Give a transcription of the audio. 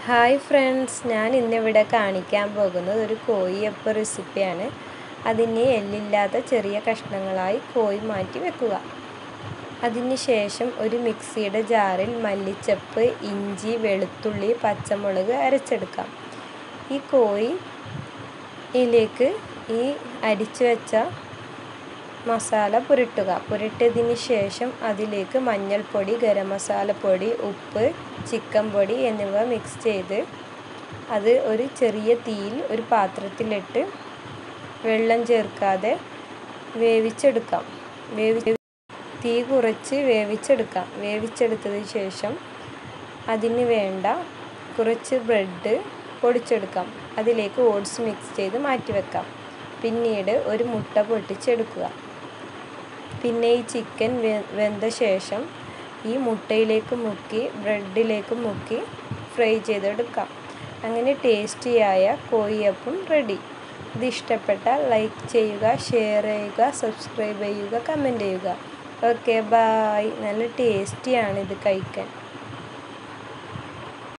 hi friends ഞാൻ ഇന്നിവിടെ കാണിക്കാൻ പോകുന്നത് ഒരു കോഴിയപ്പ റെസിപ്പിയാണ് അതിന് എല്ലില്ലാത്ത ചെറിയ കഷ്ണങ്ങളായി കോഴി മാറ്റി വെക്കുക അതിന് ശേഷം ഒരു മിക്സിയുടെ ജാറിൽ മല്ലിച്ചപ്പ് ഇഞ്ചി വെളുത്തുള്ളി പച്ചമുളക് അരച്ചെടുക്കാം ഈ കോഴിയിലേക്ക് ഈ അരിച്ചു വെച്ച മസാല പുരട്ടുക പുരട്ടിയതിന് ശേഷം അതിലേക്ക് മഞ്ഞൾപ്പൊടി ഗരം മസാലപ്പൊടി ഉപ്പ് ചിക്കൻ പൊടി എന്നിവ മിക്സ് ചെയ്ത് അത് ഒരു ചെറിയ തീയിൽ ഒരു പാത്രത്തിലിട്ട് വെള്ളം ചേർക്കാതെ വേവിച്ചെടുക്കാം വേവി തീ കുറച്ച് വേവിച്ചെടുക്കാം വേവിച്ചെടുത്തതിന് ശേഷം അതിന് വേണ്ട കുറച്ച് ബ്രെഡ് പൊടിച്ചെടുക്കാം അതിലേക്ക് ഓട്സ് മിക്സ് ചെയ്ത് മാറ്റി വെക്കാം പിന്നീട് ഒരു മുട്ട പൊട്ടിച്ചെടുക്കുക പിന്നെ ഈ ചിക്കൻ വെന്ത ശേഷം ഈ മുട്ടയിലേക്ക് മുക്കി ബ്രെഡിലേക്ക് മുക്കി ഫ്രൈ ചെയ്തെടുക്കാം അങ്ങനെ ടേസ്റ്റിയായ കോഴിയപ്പം റെഡി ഇത് ഇഷ്ടപ്പെട്ടാൽ ലൈക്ക് ചെയ്യുക ഷെയർ ചെയ്യുക സബ്സ്ക്രൈബ് ചെയ്യുക കമൻറ്റ് ചെയ്യുക ഓക്കെ ബായ് നല്ല ടേസ്റ്റിയാണ് ഇത് കഴിക്കാൻ